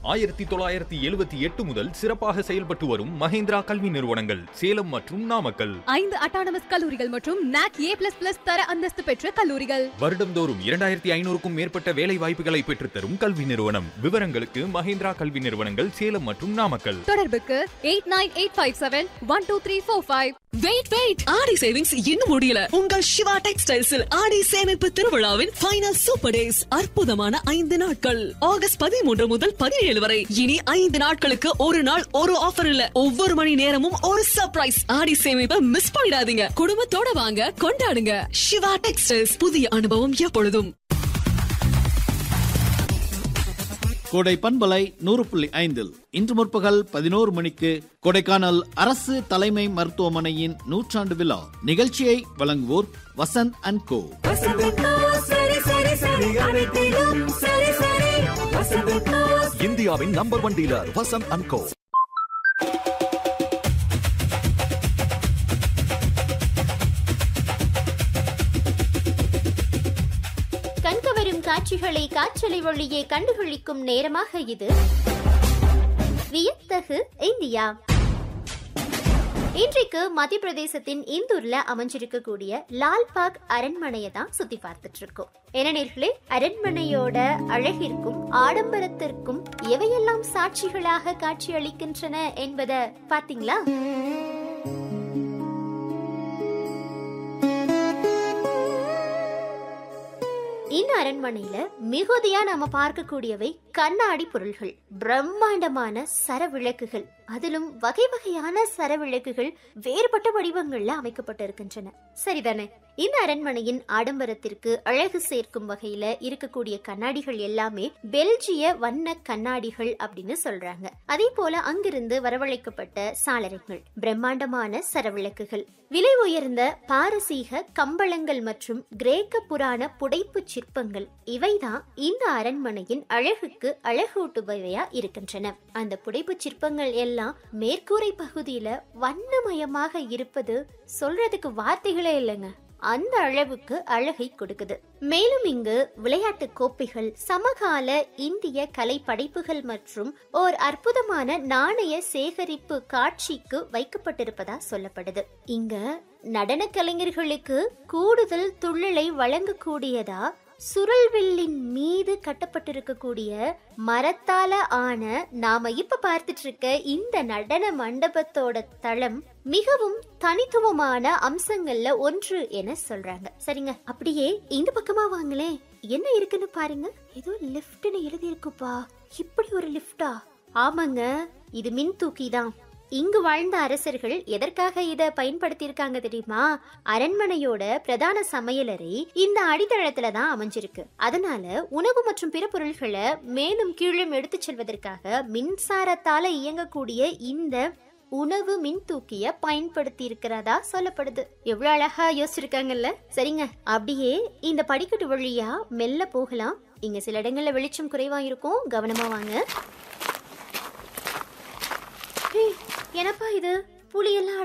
ஆயிரத்தி தொள்ளாயிரத்தி எழுபத்தி எட்டு முதல் சிறப்பாக செயல்பட்டு வரும் மஹேந்திரா கல்வி நிறுவனங்கள் சேலம் மற்றும் நாமக்கல் ஐந்து அட்டானமஸ் கல்லூரிகள் மற்றும் நாக் ஏ பிளஸ் பிளஸ் தர அந்தஸ்து பெற்ற கல்லூரிகள் வருடம்தோறும் இரண்டாயிரத்தி ஐநூறுக்கும் மேற்பட்ட வேலை வாய்ப்புகளை பெற்றுத்தரும் கல்வி நிறுவனம் விவரங்களுக்கு மஹேந்திரா கல்வி நிறுவனங்கள் சேலம் மற்றும் நாமக்கல் தொடர்புக்கு eight nine eight five seven one two three four five wait wait Aadi savings இன்னும் முடியல உங்கள் சிவா டெக்ஸ்டைல்ஸில் ஆடி சேமிப்பு திருவிழாவின் ஃபைனல் சூப்பர் டேஸ் அற்புதமான ஐந்து நாட்கள் ஆகஸ்ட் பதிமூன்று முதல் பதினேழு வரை இனி ஐந்து நாட்களுக்கு ஒரு நாள் ஒரு ஆஃபர் இல்ல ஒவ்வொரு மணி நேரமும் ஒரு சர்ப்ரைஸ் ஆடி சேமிப்பை மிஸ் பண்ணிடாதீங்க குடும்பத்தோட வாங்க கொண்டாடுங்க சிவா டெக்ஸ்டைல்ஸ் புதிய அனுபவம் எப்பொழுதும் கோடை பண்பலை நூறு புள்ளி ஐந்தில் இன்று முற்பகல் பதினோரு மணிக்கு கொடைக்கானல் அரசு தலைமை மருத்துவமனையின் நூற்றாண்டு விழா நிகழ்ச்சியை வழங்குவோர் வசந்த் அண்ட் கோ இந்தியாவின் number one dealer Vasanth and co கண்கவரும் காட்சிகளை காற்றலை வழியே கண்டுகளிக்கும் நேரமாக இது வியத்தகு இந்தியா இன்றைக்கு மத்திய பிரதேசத்தின் இந்தூர்ல அமைஞ்சிருக்கக்கூடிய லால்பாக் அரண்மனையை தான் சுத்தி பார்த்துட்டு இருக்கோம் ஏனெனிர்களே அரண்மனையோட அழகிற்கும் ஆடம்பரத்திற்கும் எவையெல்லாம் சாட்சிகளாக காட்சி அளிக்கின்றன என்பதை பாத்தீங்களா இந்த அரண்மனையில மிகுதியா நாம பார்க்கக்கூடியவை கண்ணாடி பொருள்கள் பிரம்மாண்டமான சரவிளக்குகள் அதிலும் வகை வகையான சரவிளக்குகள் வேறுபட்ட வடிவங்கள்ல அமைக்கப்பட்டிருக்கின்றன சரிதானே இந்த அரண்மனையின் ஆடம்பரத்திற்கு அழகு சேர்க்கும் வகையில இருக்கக்கூடிய கண்ணாடிகள் எல்லாமே பெல்ஜிய வண்ண கண்ணாடிகள் அப்படின்னு சொல்றாங்க அதே போல அங்கிருந்து வரவழைக்கப்பட்ட சாளரங்கள் பிரம்மாண்டமான சரவிளக்குகள் விலை உயர்ந்த பாரசீக கம்பளங்கள் மற்றும் கிரேக்க புராண புடைப்பு சிற்பங்கள் இவைதான் இந்த அரண்மனையின் அழகுக்கு அழகூட்டுபவையா இருக்கின்றன அந்த புடைப்பு சிற்பங்கள் எல்லாம் மேற்கூரை பகுதியில வண்ணமயமாக இருப்பது சொல்றதுக்கு வார்த்தைகளே இல்லைங்க அந்த அளவுக்கு அழகை கொடுக்குது மேலும் இங்கு விளையாட்டு கோப்பைகள் சமகால இந்திய கலை படைப்புகள் மற்றும் ஓர் அற்புதமான நாணய சேகரிப்பு காட்சிக்கு வைக்கப்பட்டிருப்பதா சொல்லப்படுது இங்க நடன கலைஞர்களுக்கு கூடுதல் துள்ளலை வழங்கக்கூடியதா சுருள்வில்லின் மீது கட்டப்பட்டிருக்கக்கூடிய மரத்தால ஆன நாம இப்ப பார்த்துட்டு இருக்க இந்த நடன மண்டபத்தோட தளம் மிகவும் தனித்துவமான அம்சங்கள்ல ஒன்று என சொல்றாங்க சரிங்க அப்படியே இந்த பக்கமா வாங்களேன் என்ன இருக்குன்னு பாருங்க ஏதோ லிஃப்ட்னு எழுதி இருக்குப்பா இப்படி ஒரு லிஃப்டா ஆமாங்க இது மின் தூக்கி தான் இங்கு வாழ்ந்த அரசர்கள் எதற்காக இத பயன்படுத்தியிருக்காங்க தெரியுமா அரண்மனையோட பிரதான சமையலறை இந்த அடித்தளத்துல தான் அமைஞ்சிருக்கு அதனால உணவு மற்றும் பிற பொருள்களை மேலும் கீழும் எடுத்துச் செல்வதற்காக மின்சாரத்தால இயங்கக்கூடிய இந்த உணவு மின் தூக்கிய பயன்படுத்தி இருக்கிறதா சொல்லப்படுது எவ்வளவு அழகா யோசிச்சிருக்காங்கல்ல சரிங்க அப்படியே இந்த படிக்கட்டு வழியா மெல்ல போகலாம் இங்க சில இடங்கள்ல வெளிச்சம் குறைவா இருக்கும் கவனமா வாங்க ஏய், என்னப்பா இது புலியெல்லாம்